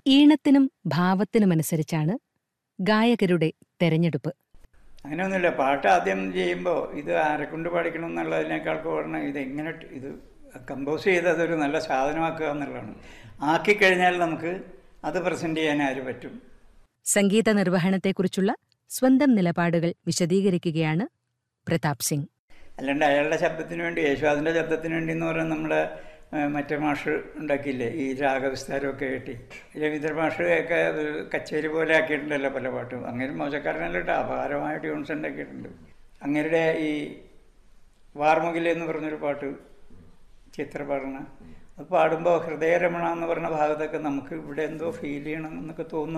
ഈണത്തിനും ഭാവത്തിനുമനുസരിച്ചാണ് ഗായകരുടെ തെരഞ്ഞെടുപ്പ് അങ്ങനെയൊന്നുമില്ല പാട്ട് ആദ്യം ചെയ്യുമ്പോൾ ഇത് ആരെക്കൊണ്ട് പഠിക്കണം എന്നുള്ളതിനേക്കാൾ കൂടുതൽ ഇത് എങ്ങനെ ട് ഇത് കമ്പോസ് ചെയ്ത് അതൊരു നല്ല സാധനമാക്കുക എന്നുള്ളതാണ് ആക്കിക്കഴിഞ്ഞാൽ നമുക്ക് അത് പ്രസൻറ്റ് ചെയ്യാൻ ആര് പറ്റും സംഗീത നിർവഹണത്തെക്കുറിച്ചുള്ള സ്വന്തം നിലപാടുകൾ വിശദീകരിക്കുകയാണ് പ്രതാപ് സിംഗ് അല്ലാണ്ട് അയാളുടെ ശബ്ദത്തിന് വേണ്ടി യേശുദാസിൻ്റെ ശബ്ദത്തിന് വേണ്ടി എന്ന് പറഞ്ഞാൽ നമ്മുടെ ഏഹ്, മറ്റേ മാഷ് ഉണ്ടാക്കിയില്ലേ ഈ രാഗവിസ്താരമൊക്കെ കെട്ടി രവീന്ദ്ര മാഷ് ഒക്കെ അത് കച്ചേരി പോലെ ആക്കിയിട്ടുണ്ടല്ലോ പല പാട്ടും അങ്ങനെ മോശക്കാരനല്ല കേട്ടോ അപാരമായ ട്യൂൺസ് ഉണ്ടാക്കിയിട്ടുണ്ട് അങ്ങരുടെ ഈ വാർമുകിൽ എന്ന് പറഞ്ഞൊരു പാട്ട് ചിത്ര പാടണ അത് പാടുമ്പോൾ ഹൃദയരമണ എന്ന് പറഞ്ഞ ഭാഗത്തൊക്കെ നമുക്ക് ഇവിടെ എന്തോ ഫീൽ ചെയ്യണം എന്നൊക്കെ തോന്നുന്നു